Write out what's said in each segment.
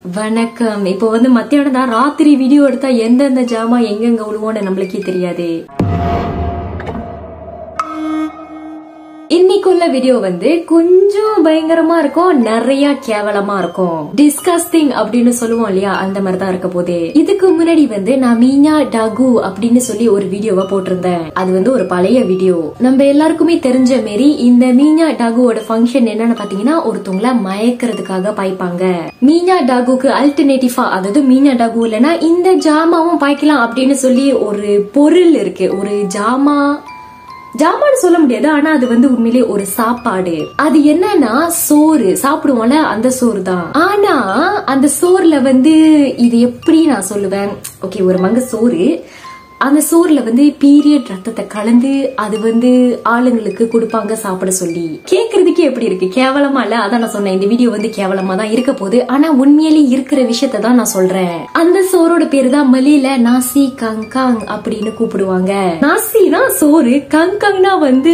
வணக்கம் இப்போ வந்து மத்தியானம் தான் ராத்திரி வீடியோ எடுத்தா எந்தெந்த ஜாமா எங்கெங்க விழுவோன்னு நம்மளுக்கே தெரியாது இன்னைக்குள்ள வீடியோ வந்து கொஞ்சம் பயங்கரமா இருக்கும் நிறைய கேவலமா இருக்கும் டிஸ்கஸ்டிங் அப்படின்னு சொல்லுவோம் இல்லையா அந்த மாதிரி தான் இருக்க போதே இதுக்கு முன்னாடி வந்து நான் மீனா டகு அப்படின்னு சொல்லி ஒரு வீடியோவை போட்டிருந்தேன் அது வந்து ஒரு பழைய வீடியோ நம்ம எல்லாருக்குமே தெரிஞ்ச மாரி இந்த மீனா டகுவோட ஃபங்க்ஷன் என்னன்னு பாத்தீங்கன்னா ஒருத்தவங்கள மயக்கிறதுக்காக பாய்ப்பாங்க மீனா டகுக்கு அல்டர்னேட்டிவா அதாவது மீனா டகு இல்லைன்னா இந்த ஜாமாவும் பாய்க்கலாம் அப்படின்னு சொல்லி ஒரு பொருள் இருக்கு ஒரு ஜாமா ஜாமான்னு சொல்ல முடியாது ஆனா அது வந்து உண்மையிலே ஒரு சாப்பாடு அது என்னன்னா சோறு சாப்பிடுவோம்ல அந்த சோறு தான் ஆனா அந்த சோறுல வந்து இது எப்படி நான் சொல்லுவேன் ஓகே ஒரு மங்க சோறு அந்த சோறுல வந்து பீரியட் ரத்தத்தை கலந்து அது வந்து ஆளுங்களுக்கு கொடுப்பாங்க சாப்பிட சொல்லி கேக்குறதுக்கே எப்படி இருக்கு கேவலமா இல்ல அதான் நான் சொன்னேன் இந்த வீடியோ வந்து கேவலமா தான் இருக்க போகுது ஆனா உண்மையிலே இருக்கிற விஷயத்த தான் நான் சொல்றேன் அந்த சோறோட பேரு தான் மலியில நாசி கங்காங் அப்படின்னு கூப்பிடுவாங்க நாசினா சோறு கங்காங்னா வந்து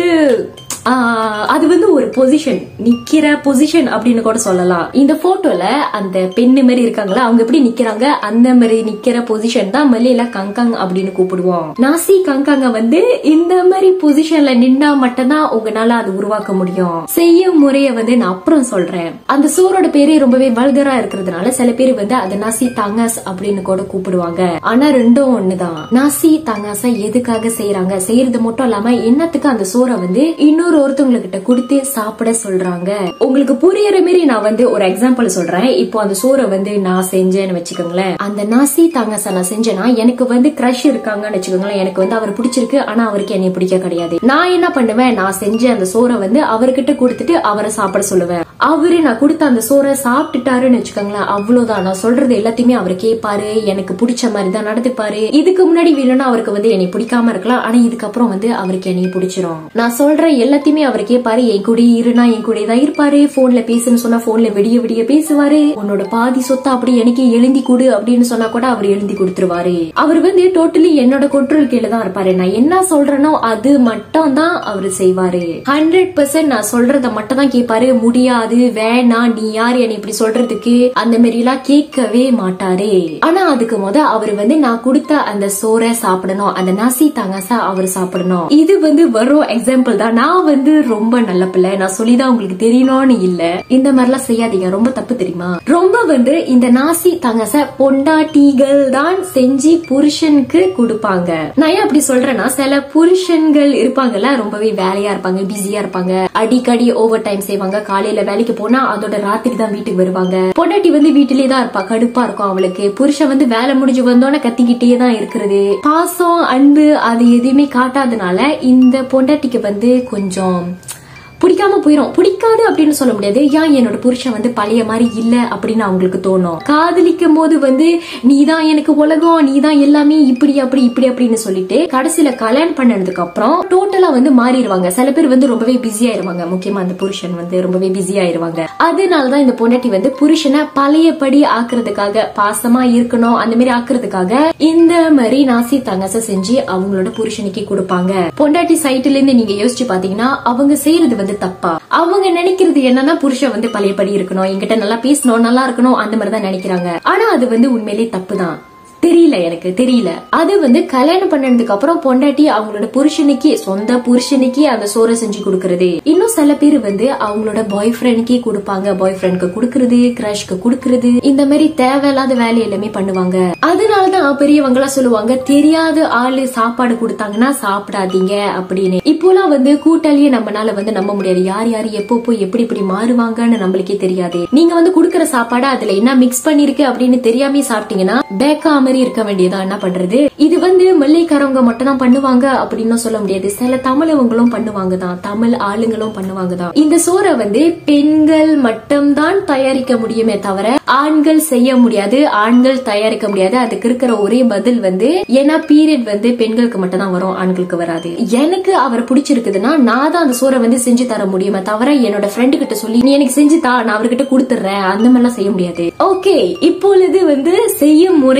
ஆஹ் அது வந்து ஒரு பொசிஷன் நிக்கிற பொசிஷன் அப்படின்னு கூட சொல்லலாம் இந்த போட்டோல அந்த பெண்ணு மாதிரி இருக்காங்களா அவங்க எப்படி நிக்கிறாங்க அந்த மாதிரி நிக்கிற பொசிஷன் தான் மல்லியில கங்காங் அப்படின்னு கூப்பிடுவோம் நாசி கங்காங்க வந்து இந்த மாதிரி பொசிஷன்ல நின்னா மட்டும்தான் உங்களால அது உருவாக்க முடியும் செய்யும் முறைய வந்து நான் அப்புறம் சொல்றேன் அந்த சோரோட பேரே ரொம்பவே வல்கரா இருக்கிறதுனால சில பேர் வந்து அதை நாசி தாங்காஸ் அப்படின்னு கூட கூப்பிடுவாங்க ஆனா ரெண்டும் ஒண்ணுதான் நாசி தாங்காஸ எதுக்காக செய்யறாங்க செய்யறது மட்டும் இல்லாம என்னத்துக்கு அந்த சோறை வந்து இன்னொரு ஒருத்தவங்க கிட்ட கொடுத்து சாப்பிட சொல்றாங்க உங்களுக்கு புரியற மாதிரி நான் வந்து ஒரு எக்ஸாம்பிள் சொல்றேன் இப்போ அந்த சோறை வந்து நான் செஞ்சேன்னு வச்சுக்கோங்களேன் அந்த நாசி தாங்காசா நான் செஞ்சேன்னா எனக்கு வந்து கிரஷ் இருக்காங்கன்னு வச்சுக்கோங்களேன் எனக்கு வந்து அவர் பிடிச்சிருக்கு ஆனா அவருக்கு என்னை பிடிக்க கிடையாது நான் என்ன பண்ணுவேன் நான் செஞ்ச அந்த சோறை வந்து அவர்கிட்ட கொடுத்துட்டு அவரை சாப்பிட சொல்லுவேன் அவரு நான் கொடுத்த அந்த சோறை சாப்பிட்டுட்டாருன்னு வச்சுக்கோங்களேன் அவ்வளவுதான் நான் சொல்றது எல்லாத்தையுமே அவர் கேட்பாரு எனக்கு பிடிச்ச மாதிரி தான் நடந்துப்பாரு இதுக்கு முன்னாடி வேணும்னா அவருக்கு வந்து என்னை பிடிக்காம இருக்கலாம் ஆனா இதுக்கப்புறம் வந்து அவருக்கு என்னை பிடிச்சிரும் நான் சொல்ற எல்லாத்தையுமே அவர் கேட்பாரு என் கூட இருனா என் கூட தான் இருப்பாரு போன்ல பேசுன்னு சொன்னா போன்ல விடிய விடிய பேசுவாரு உன்னோட பாதி சொத்தை அப்படி எனக்கு எழுதி கொடு அப்படின்னு சொன்னா கூட அவர் எழுதி கொடுத்துருவாரு அவர் வந்து டோட்டலி என்னோட control கீழே தான் இருப்பாரு நான் என்ன சொல்றேனோ அது மட்டும் தான் அவரு செய்வாரு ஹண்ட்ரட் பர்சன்ட் நான் சொல்றத மட்டும் தான் கேட்பாரு முடியாது வேணாம் நீ யார் என்னை இப்படி சொல்றதுக்கு அந்த மாதிரி எல்லாம் கேட்கவே மாட்டாரு ஆனா அதுக்கு முத அவர் வந்து நான் கொடுத்த அந்த சோறை சாப்பிடணும் அந்த நாசி தாங்காசா அவர் சாப்பிடணும் இது வந்து வரும் எக்ஸாம்பிள் தான் நான் வந்து ரொம்ப நல்ல பிள்ளை நான் சொல்லிதான் உங்களுக்கு தெரியணும்னு இல்ல இந்த மாதிரி எல்லாம் செய்யாதீங்க ரொம்ப தப்பு தெரியுமா ரொம்ப வந்து இந்த நாசி தாங்காச பொண்டாட்டிகள் தான் செஞ்சு புருஷனுக்கு கொடுப்பாங்க நான் ஏன் அப்படி சொல்றேன்னா சில புருஷன்கள் இருப்பாங்கல்ல ரொம்பவே வேலையா இருப்பாங்க பிஸியா இருப்பாங்க அடிக்கடி ஓவர் டைம் செய்வாங்க காலையில வேலைக்கு போனா அதோட ராத்திரி தான் வீட்டுக்கு வருவாங்க பொண்டாட்டி வந்து வீட்டிலேயே தான் இருப்பா கடுப்பா இருக்கும் அவளுக்கு புருஷன் வந்து வேலை முடிஞ்சு வந்தோன்னே கத்திக்கிட்டே தான் இருக்கிறது பாசம் அன்பு அது எதுவுமே காட்டாதனால இந்த பொண்டாட்டிக்கு வந்து கொஞ்சம் பிடிக்காம போயிரும் பிடிக்காது அப்படின்னு சொல்ல முடியாது ஏன் என்னோட புருஷன் வந்து பழைய மாதிரி இல்ல அப்படின்னு அவங்களுக்கு தோணும் காதலிக்கும் போது வந்து நீதான் எனக்கு உலகம் நீதான் எல்லாமே இப்படி அப்படி இப்படி அப்படின்னு சொல்லிட்டு கடைசியில கல்யாணம் பண்ணதுக்கு அப்புறம் டோட்டலா வந்து மாறிடுவாங்க சில பேர் வந்து ரொம்பவே பிஸி ஆயிருவாங்க முக்கியமா அந்த புருஷன் வந்து ரொம்பவே பிஸி ஆயிருவாங்க அதனாலதான் இந்த பொண்டாட்டி வந்து புருஷனை பழையபடி ஆக்குறதுக்காக பாசமா இருக்கணும் அந்த மாதிரி ஆக்குறதுக்காக இந்த மாதிரி நாசி தங்கச செஞ்சு அவங்களோட புருஷனுக்கு கொடுப்பாங்க பொண்டாட்டி சைட்ல இருந்து நீங்க யோசிச்சு பாத்தீங்கன்னா அவங்க செய்யறது வந்து தப்பா அவங்க நினைக்கிறது என்னன்னா புருஷன் வந்து பழையபடி இருக்கணும் என்கிட்ட நல்லா பேசணும் நல்லா இருக்கணும் அந்த மாதிரி தான் நினைக்கிறாங்க ஆனா அது வந்து உண்மையிலேயே தப்பு தான் தெரியல எனக்கு தெரியல அது வந்து கல்யாணம் பண்ணதுக்கு அப்புறம் பொண்டாட்டி அவங்களோட புருஷனுக்கே சொந்த புருஷனுக்கே அந்த சோறை செஞ்சு கொடுக்கறது இன்னும் சில பேர் வந்து அவங்களோட பாய் ஃப்ரெண்டுக்கே கொடுப்பாங்க பாய் ஃப்ரெண்டுக்கு கொடுக்கறது கிரஷ்க்கு கொடுக்கறது இந்த மாதிரி தேவையில்லாத வேலை எல்லாமே பண்ணுவாங்க அதனாலதான் பெரியவங்க எல்லாம் சொல்லுவாங்க தெரியாத ஆளு சாப்பாடு கொடுத்தாங்கன்னா சாப்பிடாதீங்க அப்படின்னு இப்போலாம் வந்து கூட்டாளியே நம்மனால வந்து நம்ப முடியாது யார் யார் எப்போ போய் எப்படி இப்படி மாறுவாங்கன்னு நம்மளுக்கே தெரியாது நீங்க வந்து குடுக்கற சாப்பாடு அதுல என்ன மிக்ஸ் பண்ணிருக்கு அப்படின்னு தெரியாம சாப்பிட்டீங்கன்னா பேக்கா மாதிரி இருக்க வேண்டியதா என்ன பண்றது இது வந்து மல்லிகாரவங்க மட்டும் தான் பண்ணுவாங்க அப்படின்னு சொல்ல முடியாது சில தமிழவங்களும் பண்ணுவாங்க தான் தமிழ் ஆளுங்களும் பண்ணுவாங்க தான் இந்த சோறை வந்து பெண்கள் மட்டும்தான் தயாரிக்க முடியுமே தவிர ஆண்கள் செய்ய முடியாது ஆண்கள் தயாரிக்க முடியாது அதுக்கு இருக்கிற ஒரே பதில் வந்து ஏன்னா பீரியட் வந்து பெண்களுக்கு மட்டும் தான் வரும் ஆண்களுக்கு வராது எனக்கு அவரை பிடிச்சிருக்குதுன்னா நான் தான் அந்த சோறை வந்து செஞ்சு தர முடியுமே தவிர என்னோட ஃப்ரெண்டு கிட்ட சொல்லி நீ எனக்கு செஞ்சு தா நான் அவர்கிட்ட கொடுத்துறேன் அந்த மாதிரிலாம் செய்ய முடியாது ஓகே இப்பொழுது வந்து செய்யும் முறையை நான் வந்து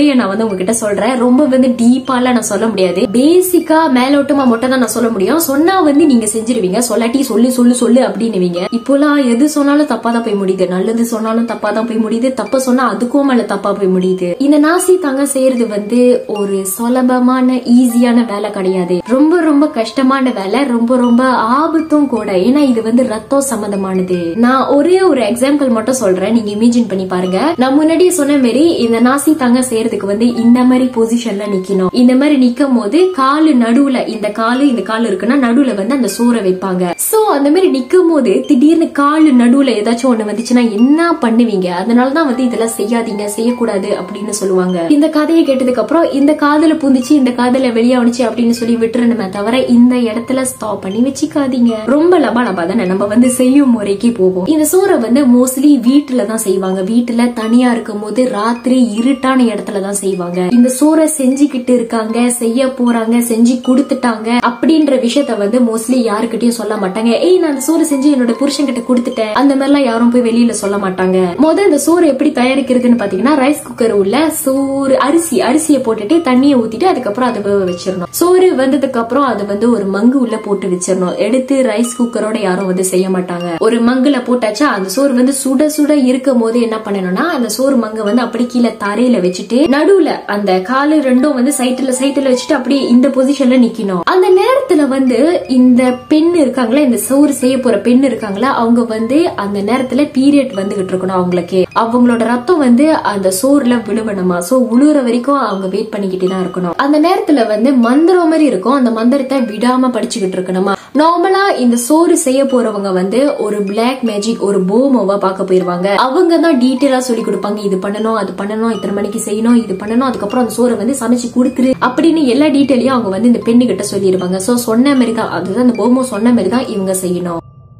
வந்து உங்ககிட்ட சொல்றேன் ரொம்ப வந்து டீப்பால நான் சொல்ல முடியாது பேசிக்கா மேலோட்டமா மட்டும் தான் நான் சொல்ல முடியும் சொன்னா வந்து நீங்க செஞ்சிருவீங்க சொல்லாட்டி சொல்லு சொல்லு சொல்லு அப்படின்னுவீங்க இப்போலாம் எது சொன்னாலும் தப்பா தான் போய் முடியுது நல்லது சொன்னாலும் தப்பா தான் போய் முடியுது தப்ப சொன்னா அதுக்கும் மேல தப்பா போய் முடியுது இந்த நாசி தாங்க செய்யறது வந்து ஒரு சுலபமான ஈஸியான வேலை கிடையாது ரொம்ப ரொம்ப கஷ்டமான வேலை ரொம்ப ரொம்ப ஆபத்தும் கூட ஏன்னா இது வந்து ரத்தம் சம்பந்தமானது நான் ஒரே ஒரு எக்ஸாம்பிள் மட்டும் சொல்றேன் நீங்க இமேஜின் பண்ணி பாருங்க நான் முன்னாடியே சொன்ன மாதிரி இந்த நாசி தாங்க செய்யறதுக்கு வந்து இந்த மாதிரி பொசிஷன்ல நிக்கணும் இந்த மாதிரி நிக்கும் போது காலு நடுவுல இந்த காலு இந்த காலு இருக்குன்னா நடுவுல வந்து அந்த சோறை வைப்பாங்க சோ அந்த மாதிரி நிக்கும் போது திடீர்னு காலு நடுவுல ஏதாச்சும் ஒண்ணு வந்துச்சுன்னா என்ன பண்ணுவீங்க அதனாலதான் வந்து இதெல்லாம் செய்யாதீங்க செய்யக்கூடாது அப்படின்னு சொல்லுவாங்க இந்த கதையை கேட்டதுக்கு அப்புறம் இந்த காதுல பூந்துச்சு இந்த காதுல வெளியே வந்துச்சு அப்படின்னு சொல்லி விட்டுறணுமே தவிர இந்த இடத்துல ஸ்டாப் பண்ணி வச்சுக்காதீங்க ரொம்ப லபா லபா தானே நம்ம வந்து செய்யும் முறைக்கு போவோம் இந்த சோறை வந்து மோஸ்ட்லி வீட்டுல தான் செய்வாங்க வீட்டுல தனியா இருக்கும் போது ராத்திரி இருட்டான இடத்துல தான் செய்வாங்க இந்த சோறை செஞ்சுக்கிட்டு இருக்காங்க செய்ய போறாங்க செஞ்சு கொடுத்துட்டாங்க அப்படின்ற விஷயத்த வந்து மோஸ்ட்லி யாருக்கிட்டயும் சொல்ல மாட்டாங்க ஏய் நான் அந்த சோறு செஞ்சு என்னோட புருஷன் கிட்ட கொடுத்துட்டேன் அந்த மாதிரி எல்லாம் யாரும் போய் வெளியில சொல்ல மாட்டாங்க முத இந்த சோறு எப்படி தயாரிக்கிறதுன்னு பாத்தீங்கன்னா ரைஸ் குக்கர் உள்ள சோறு அரிசி அரிசியை போட்டுட்டு தண்ணியை ஊத்திட்டு அதுக்கப்புறம் அதை வேக வச்சிடணும் சோறு வந்ததுக்கு அப்புறம் அது வந்து ஒரு மங்கு உள்ள போட்டு வச்சிடணும் எடுத்து ரைஸ் குக்கரோட யாரும் வந்து செய்ய மாட்டாங்க ஒரு மங்குல போட்டாச்சா அந்த சோறு வந்து சுட சுட இருக்கும் போது என்ன பண்ணணும்னா அந்த சோறு மங்க வந்து அப்படி கீழே தரையில வச்சுட்டு நடுவுல அந்த காலு ரெண்டும் வந்து சைட்டுல சைட்டுல வச்சுட்டு அப்படியே இந்த பொசிஷன்ல நிக்கணும் அந்த நேரத்துல வந்து இந்த பெண் இருக்காங்களா இந்த சோறு செய்ய போற பெண் இருக்காங்களா அவங்க வந்து அந்த நேரத்துல பீரியட் வந்துகிட்டு இருக்கணும் அவங்களுக்கு அவங்களோட ரத்தம் வந்து அந்த சோறுல விழுவணுமா சோ உழுவுற வரைக்கும் அவங்க வெயிட் பண்ணிக்கிட்டே தான் இருக்கணும் அந்த நேரத்துல வந்து மந்திரம் மாதிரி இருக்கும் அந்த மந்திரத்தை விடாம படிச்சுக்கிட்டு இருக்கணுமா நார்மலா இந்த சோறு செய்ய போறவங்க வந்து ஒரு பிளாக் மேஜிக் ஒரு போமோவா பார்க்க போயிருவாங்க அவங்க தான் டீட்டெயிலா சொல்லி கொடுப்பாங்க இது பண்ணணும் அது பண்ணணும் இத்தனை மணிக்கு செய்யணும் இது பண்ணணும் அதுக்கப்புறம் அந்த சோறை வந்து சமைச்சு கொடுத்துரு அப்படின்னு எல்லா டீட்டெயிலையும் அவங்க வந்து இந்த பெண்ணு கிட்ட சொல்லிடுவாங்க சோ சொன்ன மாதிரி தான் அதுதான் அந்த போமோ சொன்ன மாதிரி தான் இவங்க செய்யணும்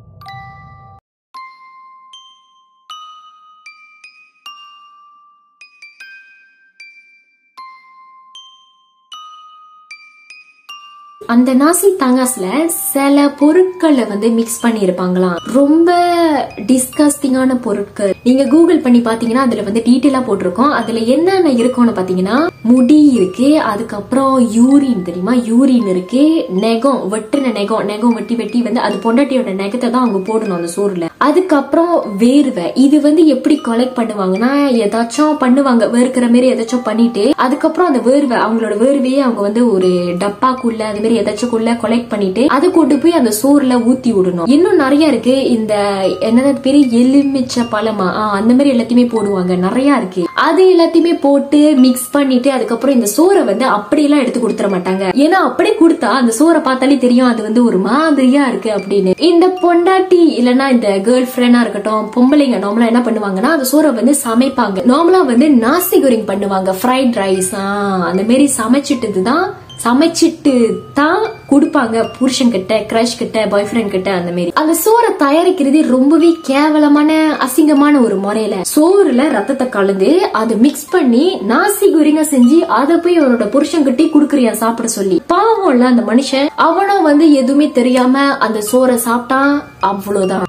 அந்த நாசி தாங்காஸ்ல சில பொருட்களை வந்து மிக்ஸ் பண்ணி இருப்பாங்களாம் ரொம்ப டிஸ்கஸ்டிங்கான பொருட்கள் நீங்க கூகுள் பண்ணி பாத்தீங்கன்னா அதுல வந்து டீட்டெயிலா போட்டிருக்கோம் அதுல என்னென்ன இருக்கும்னு பாத்தீங்கன்னா முடி இருக்கு அதுக்கப்புறம் யூரின் தெரியுமா யூரின் இருக்கு நெகம் வெட்டின நெகம் நெகம் வெட்டி வெட்டி வந்து அது பொண்டாட்டியோட நெகத்தை தான் அவங்க போடணும் அந்த சோறுல அதுக்கப்புறம் வேர்வை இது வந்து எப்படி கலெக்ட் பண்ணுவாங்கன்னா ஏதாச்சும் பண்ணுவாங்க வேர்க்கிற மாதிரி ஏதாச்சும் பண்ணிட்டு அதுக்கப்புறம் அந்த வேர்வை அவங்களோட வேர்வையே அவங்க வந்து ஒரு டப்பாக்குள்ள அது மாதிரி ஏதாச்சும் குள்ள கொலெக்ட் பண்ணிட்டு அதை கொண்டு போய் அந்த சோறுல ஊத்தி விடணும் இன்னும் நிறைய இருக்கு இந்த என்னது பேரு எலுமிச்சை பழமா ஆ, அந்த மாதிரி எல்லாத்தையுமே போடுவாங்க நிறைய இருக்கு அது எல்லாத்தையுமே போட்டு மிக்ஸ் பண்ணிட்டு அதுக்கப்புறம் இந்த சோறை வந்து அப்படியெல்லாம் எடுத்து கொடுத்துட மாட்டாங்க ஏன்னா அப்படியே கொடுத்தா அந்த சோறை பார்த்தாலே தெரியும் அது வந்து ஒரு மாதிரியா இருக்கு அப்படின்னு இந்த பொண்டாட்டி இல்லனா இந்த கேர்ள் ஃபிரெண்டா இருக்கட்டும் பொம்பளைங்க நார்மலா என்ன பண்ணுவாங்கன்னா அந்த சோறை வந்து சமைப்பாங்க நார்மலா வந்து நாஸ்தி குரிங் பண்ணுவாங்க ஃப்ரைட் ரைஸ் அந்த மாதிரி சமைச்சிட்டு தான் சமைச்சிட்டு தான் கொடுப்பாங்க புருஷன் கிட்ட கிரஷ் கிட்ட பாய் ஃப்ரெண்ட் கிட்ட அந்த மாதிரி அந்த சோறை தயாரிக்கிறது ரொம்பவே கேவலமான அசிங்கமான ஒரு முறையில சோறுல ரத்தத்தை கலந்து அதை மிக்ஸ் பண்ணி நாசி குரிங்க செஞ்சு அதை போய் அவனோட புருஷன் கிட்டே குடுக்குறியா சாப்பிட சொல்லி பாவம்ல அந்த மனுஷன் அவனும் வந்து எதுவுமே தெரியாம அந்த சோறை சாப்பிட்டான் அவ்வளவுதான்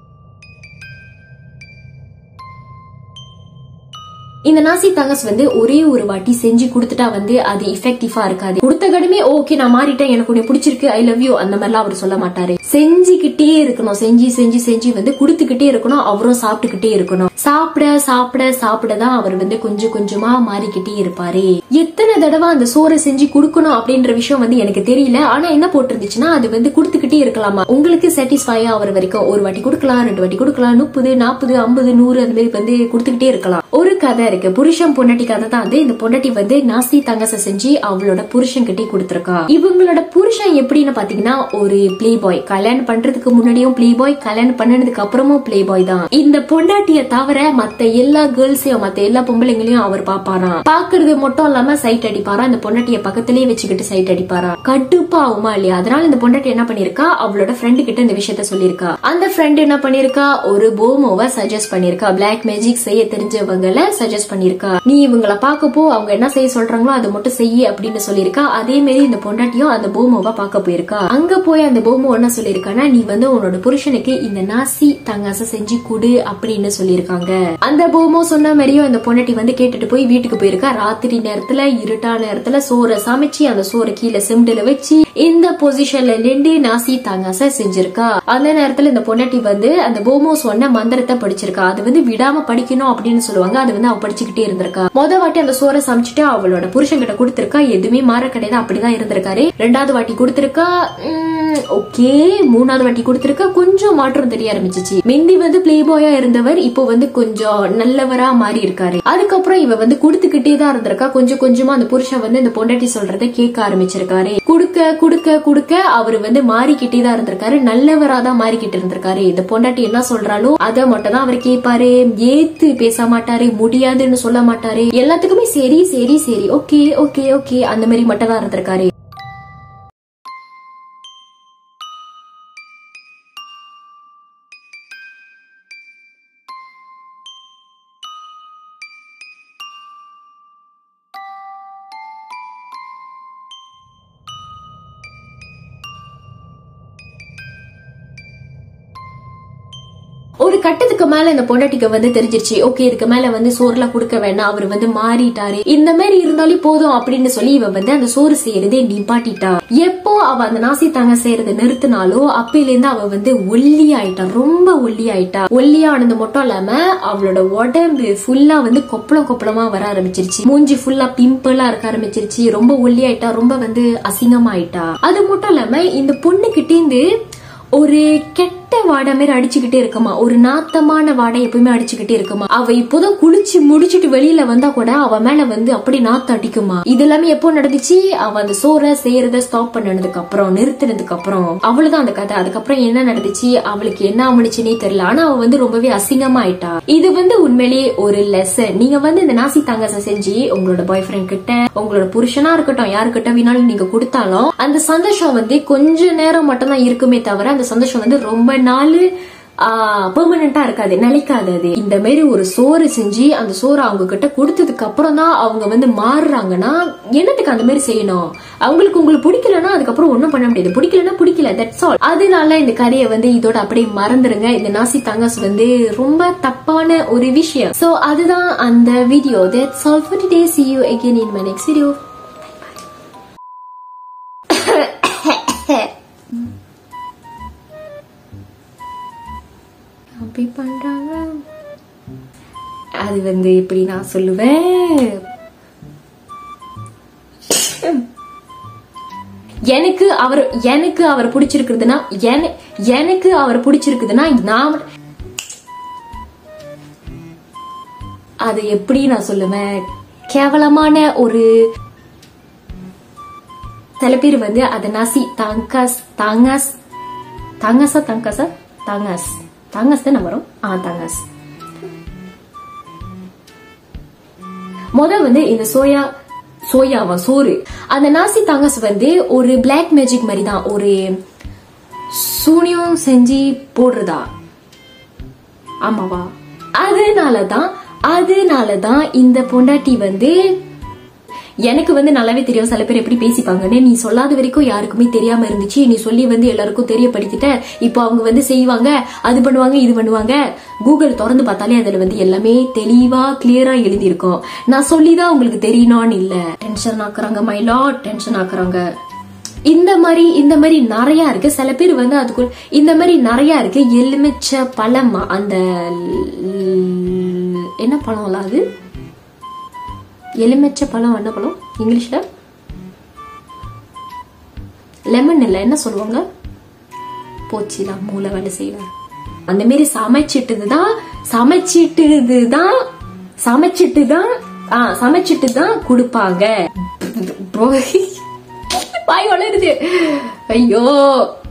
இந்த நாசி தங்கஸ் வந்து ஒரே ஒரு வாட்டி செஞ்சு கொடுத்துட்டா வந்து அது இஃபெக்டிவா இருக்காது கொடுத்த கடுமே ஓகே நான் மாறிட்டேன் எனக்கு உன்னை பிடிச்சிருக்கு ஐ லவ் யூ அந்த மாதிரிலாம் அவர் சொல்ல மாட்டாரு செஞ்சுக்கிட்டே இருக்கணும் செஞ்சு செஞ்சு செஞ்சு வந்து கொடுத்துக்கிட்டே இருக்கணும் அவரும் சாப்பிட்டுக்கிட்டே இருக்கணும் சாப்பிட சாப்பிட சாப்பிட தான் அவர் வந்து கொஞ்சம் கொஞ்சமா மாறிக்கிட்டே இருப்பாரு எத்தனை தடவை அந்த சோறை செஞ்சு கொடுக்கணும் அப்படின்ற விஷயம் வந்து எனக்கு தெரியல ஆனா என்ன போட்டிருந்துச்சுன்னா அது வந்து கொடுத்துக்கிட்டே இருக்கலாமா உங்களுக்கு சாட்டிஸ்ஃபை ஆகிற வரைக்கும் ஒரு வாட்டி கொடுக்கலாம் ரெண்டு வாட்டி கொடுக்கலாம் முப்பது நாற்பது ஐம்பது நூறு அந்த மாதிரி வந்து கொடுத்துக்கிட்டே இருக்கலாம் ஒரு கதை இருக்கு புருஷன் பொண்டாட்டி கதை தான் வந்து இந்த பொண்டாட்டி வந்து நாசி தங்கச செஞ்சு அவளோட புருஷன் கிட்டே கொடுத்துருக்கா இவங்களோட புருஷன் எப்படின்னு பாத்தீங்கன்னா ஒரு பிளே பாய் கல்யாணம் பண்றதுக்கு முன்னாடியும் பிளே பாய் கல்யாணம் பண்ணதுக்கு அப்புறமும் பிளே பாய் தான் இந்த பொண்டாட்டிய தவிர மத்த எல்லா கேர்ள்ஸையும் மத்த எல்லா பொம்பளைங்களையும் அவர் பாப்பாராம் பாக்குறது மட்டும் இல்லாம சைட் அடிப்பாரா இந்த பொண்டாட்டிய பக்கத்திலேயே வச்சுக்கிட்டு சைட் அடிப்பாரா கடுப்பா ஆகுமா இல்லையா அதனால இந்த பொண்டாட்டி என்ன பண்ணிருக்கா அவளோட ஃப்ரெண்டு கிட்ட இந்த விஷயத்த சொல்லிருக்கா அந்த ஃப்ரெண்ட் என்ன பண்ணிருக்கா ஒரு போமோவை சஜஸ்ட் பண்ணிருக்கா பிளாக் மேஜிக் செய்ய தெரிஞ்சவங்கள சஜஸ்ட் சஜஸ்ட் பண்ணிருக்கா நீ இவங்கள பாக்கப்போ அவங்க என்ன செய்ய சொல்றாங்களோ அதை மட்டும் செய்ய அப்படின்னு சொல்லியிருக்கா அதே மாதிரி இந்த பொண்டாட்டியும் அந்த போமோவை பார்க்க போயிருக்கா அங்க போய் அந்த போமோ என்ன சொல்லியிருக்கானா நீ வந்து உன்னோட புருஷனுக்கு இந்த நாசி தங்காச செஞ்சு கொடு அப்படின்னு சொல்லியிருக்காங்க அந்த போமோ சொன்ன மாதிரியும் அந்த பொண்டாட்டி வந்து கேட்டுட்டு போய் வீட்டுக்கு போயிருக்கா ராத்திரி நேரத்துல இருட்டா நேரத்துல சோறை சமைச்சு அந்த சோறை கீழே சிம்டில வச்சு இந்த பொசிஷன்ல நின்று நாசி தாங்காச செஞ்சிருக்கா அந்த நேரத்துல இந்த பொண்டாட்டி வந்து அந்த போமோ சொன்ன மந்திரத்தை படிச்சிருக்கா அது வந்து விடாம படிக்கணும் அப்படின்னு சொல்லுவாங்க அது வந்து அவ படிச்சுக்கிட்டே இருந்திருக்கா முத வாட்டி அந்த சோறை சமைச்சிட்டு அவளோட புருஷன் கிட்ட கொடுத்திருக்கா எதுவுமே மாற கிடையாது அப்படிதான் இருந்திருக்காரு ரெண்டாவது வாட்டி கொடுத்திருக்கா ஓகே மூணாவது வாட்டி கொடுத்திருக்கா கொஞ்சம் மாற்றம் தெரிய ஆரம்பிச்சிச்சு மிந்தி வந்து பிளே பாயா இருந்தவர் இப்போ வந்து கொஞ்சம் நல்லவரா மாறி இருக்காரு அதுக்கப்புறம் இவ வந்து கொடுத்துக்கிட்டே தான் இருந்திருக்கா கொஞ்சம் கொஞ்சமா அந்த புருஷன் வந்து இந்த பொண்டாட்டி சொல்றதை கேட்க ஆரம்பிச்சிருக்காரு குடுக்க குடுக்க குடுக்க அவர் வந்து மாறிக்கிட்டே தான் இருந்திருக்காரு நல்லவரா தான் மாறிக்கிட்டு இருந்திருக்காரு இந்த பொண்டாட்டி என்ன சொல்றாலோ அதை மட்டும் தான் அவர் கேட்பாரு ஏத்து பேச மாட்டாரு முடியாதுன்னு சொல்ல மாட்டாரு எல்லாத்துக்குமே சரி சரி சரி ஓகே ஓகே ஓகே அந்த மாதிரி மட்டும் தான் இருந்திருக்காரு ஒரு கட்டத்துக்கு மேல இந்த பொண்டாட்டிக்கு வந்து தெரிஞ்சிருச்சு ஓகே இதுக்கு மேல வந்து சோறுலாம் கொடுக்க வேணாம் அவர் வந்து மாறிட்டாரு இந்த மாதிரி இருந்தாலே போதும் அப்படின்னு சொல்லி இவ வந்து அந்த சோறு செய்யறதே நிப்பாட்டிட்டா எப்போ அவ அந்த நாசி தாங்க செய்யறதை நிறுத்தினாலோ அப்பையில இருந்து அவ வந்து ஒல்லி ஆயிட்டா ரொம்ப ஒல்லி ஆயிட்டா ஒல்லியானது மட்டும் இல்லாம அவளோட உடம்பு ஃபுல்லா வந்து கொப்பளம் கொப்பளமா வர ஆரம்பிச்சிருச்சு மூஞ்சி ஃபுல்லா பிம்பிளா இருக்க ஆரம்பிச்சிருச்சு ரொம்ப ஒல்லி ஆயிட்டா ரொம்ப வந்து அசிங்கமாயிட்டா அது மட்டும் இல்லாம இந்த பொண்ணு இருந்து ஒரு கெட்ட வாடை மாதிரி அடிச்சுக்கிட்டே இருக்குமா ஒரு நாத்தமான வாடை எப்பவுமே அடிச்சுக்கிட்டே இருக்குமா அவ இப்போதான் குளிச்சு முடிச்சிட்டு வெளியில வந்தா கூட அவ மேல வந்து அப்படி நாத்தம் அடிக்குமா இது எல்லாமே எப்போ நடந்துச்சு அவ அந்த சோறை செய்யறத ஸ்டாப் பண்ணனதுக்கு அப்புறம் நிறுத்தினதுக்கு அப்புறம் அவ்வளவுதான் அந்த கதை அதுக்கப்புறம் என்ன நடந்துச்சு அவளுக்கு என்ன ஆமுனுச்சுன்னே தெரியல ஆனா அவ வந்து ரொம்பவே அசிங்கமா ஆயிட்டா இது வந்து உண்மையிலேயே ஒரு லெசன் நீங்க வந்து இந்த நாசி தாங்கச செஞ்சு உங்களோட பாய் ஃப்ரெண்ட் கிட்ட உங்களோட புருஷனா இருக்கட்டும் யாருக்கிட்ட வேணாலும் நீங்க கொடுத்தாலும் அந்த சந்தோஷம் வந்து கொஞ்ச நேரம் மட்டும் தான் இருக்குமே தவிர அந்த சந்தோஷம் வந்து ரொம்ப நாள் பெர்மனண்டா இருக்காது நிலைக்காது அது இந்த மாதிரி ஒரு சோறு செஞ்சு அந்த சோறு அவங்க கிட்ட கொடுத்ததுக்கு அப்புறம் தான் அவங்க வந்து மாறுறாங்கன்னா என்னத்துக்கு அந்த மாதிரி செய்யணும் அவங்களுக்கு உங்களுக்கு பிடிக்கலன்னா அதுக்கப்புறம் ஒண்ணும் பண்ண முடியாது பிடிக்கலன்னா பிடிக்கல தட்ஸ் ஆல் அதனால இந்த கதையை வந்து இதோட அப்படியே மறந்துருங்க இந்த நாசி தங்கஸ் வந்து ரொம்ப தப்பான ஒரு விஷயம் சோ அதுதான் அந்த video that's all for today see you again in my next video அப்படி பண்றாங்க அது வந்து எப்படி நான் சொல்லுவேன் எனக்கு அவர் எனக்கு அவர் பிடிச்சிருக்குதுன்னா என- எனக்கு அவர் பிடிச்சிருக்குதுன்னா நான் அது எப்படி நான் சொல்லுவேன் கேவலமான ஒரு சில பேர் வந்து அதை நாசி தாங்காஸ் தாங்காஸ் தாங்காஸா தாங்காஸா தாங்காஸ் தாங்காஸ் தானே வரும் ஆ தாங்காஸ் முத வந்து இந்த சோயா சோயாவா சோறு அந்த நாசி தாங்கஸ் வந்து ஒரு பிளாக் மேஜிக் மாதிரி தான் ஒரு சூனியம் செஞ்சு போடுறதா ஆமாவா அதனாலதான் அதனாலதான் இந்த பொண்டாட்டி வந்து எனக்கு வந்து நல்லாவே தெரியும் சில பேர் எப்படி பேசிப்பாங்கன்னு நீ சொல்லாத வரைக்கும் யாருக்குமே தெரியாம இருந்துச்சு நீ சொல்லி வந்து எல்லாருக்கும் தெரியப்படுத்திட்ட இப்போ அவங்க வந்து செய்வாங்க அது பண்ணுவாங்க இது பண்ணுவாங்க கூகுள் திறந்து பார்த்தாலே அதுல வந்து எல்லாமே தெளிவா கிளியரா எழுதியிருக்கும் நான் சொல்லிதான் உங்களுக்கு தெரியணும்னு இல்ல டென்ஷன் ஆக்குறாங்க மைலா டென்ஷன் ஆக்குறாங்க இந்த மாதிரி இந்த மாதிரி நிறைய இருக்கு சில பேர் வந்து அதுக்குள் இந்த மாதிரி நிறைய இருக்கு எலுமிச்சை பழம் அந்த ல்- என்ன பழம்ல அது எலுமிச்சை பழம் என்ன பழம் இங்கிலீஷ்ல லெமன் இல்ல என்ன சொல்லுவாங்க போச்சுடா மூளை வேலை செய்யல அந்த மாதிரி சமைச்சிட்டு தான் சமைச்சிட்டு தான் சமைச்சிட்டு தான் ஆ சமைச்சிட்டு தான் கொடுப்பாங்க வாய் வளருது ஐயோ